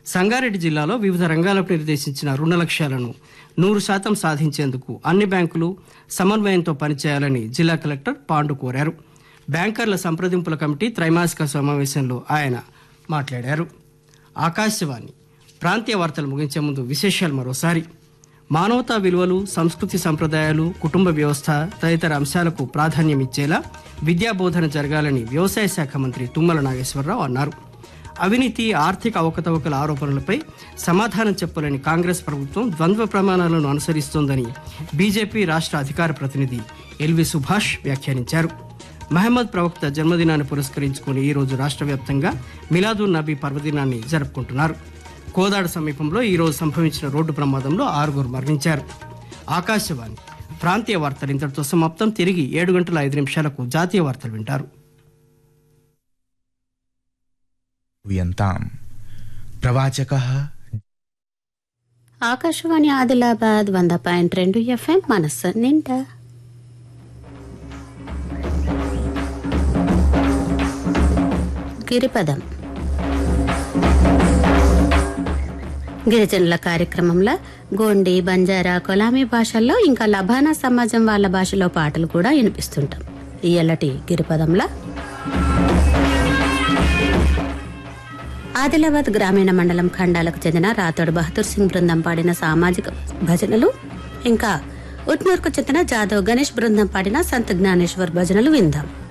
సంగారెడ్డి జిల్లాలో వివిధ రంగాలకు నిర్దేశించిన రుణ లక్ష్యాలను నూరు శాతం సాధించేందుకు అన్ని బ్యాంకులు సమన్వయంతో పనిచేయాలని జిల్లా కలెక్టర్ పాండు కోరారు బ్యాంకర్ల సంప్రదింపుల కమిటీ త్రైమాసిక సమావేశంలో ఆయన మాట్లాడారు ఆకాశవాణి ప్రాంతీయ వార్తలు ముగించే ముందు విశేషాలు మరోసారి మానవతా విలువలు సంస్కృతి సంప్రదాయాలు కుటుంబ వ్యవస్థ తదితర అంశాలకు ప్రాధాన్యం ఇచ్చేలా విద్యాబోధన జరగాలని వ్యవసాయ శాఖ మంత్రి తుమ్మల నాగేశ్వరరావు అన్నారు అవినీతి ఆర్థిక అవకతవకల ఆరోపణలపై సమాధానం చెప్పలేని కాంగ్రెస్ ప్రభుత్వం ద్వంద్వ ప్రమాణాలను అనుసరిస్తోందని బీజేపీ రాష్ట్ర అధికార ప్రతినిధి ఎల్వి సుభాష్ వ్యాఖ్యానించారు మహమ్మద్ ప్రవక్త జన్మదినాన్ని పురస్కరించుకుని ఈ రోజు రాష్ట్ర వ్యాప్తంగా మిలాదున్ నబీ పర్వదినాన్ని జరుపుకుంటున్నారు కోదాడ సమీపంలో ఈ రోజు సంభవించిన రోడ్డు ప్రమాదంలో ఆరుగురు మరణించారు ఆకాశవాణి ప్రాంతీయ వార్తలు ఇంతటితో సమాప్తం తిరిగి ఏడు గంటల ఐదు నిమిషాలకు జాతీయ వార్తలు వింటారు వియంతాం ప్రవాచకः ఆకాశవాణి ఆదిలాబాద్ వంద పాయింట్ రెండు ఎఫ్ఎం మనస్సు నిండా గిరిపదం గిరిజనుల కార్యక్రమంలో గోండి బంజారా కొలామీ భాషల్లో ఇంకా లబానా సమాజం వాళ్ళ భాషలో పాటలు కూడా వినిపిస్తుంటాం ఇయ్యలటి గిరిపదంలో ఆదిలాబాద్ గ్రామీణ మండలం ఖండాలకు చెందిన రాథోడ్ బహదూర్ సింగ్ బృందం పాడిన సామాజిక భజనలు ఇంకా ఉట్నూర్కు చెందిన జాదవ్ గణేష్ బృందం పాడిన సంత్ జ్ఞానేశ్వర్ భజనలు విందాం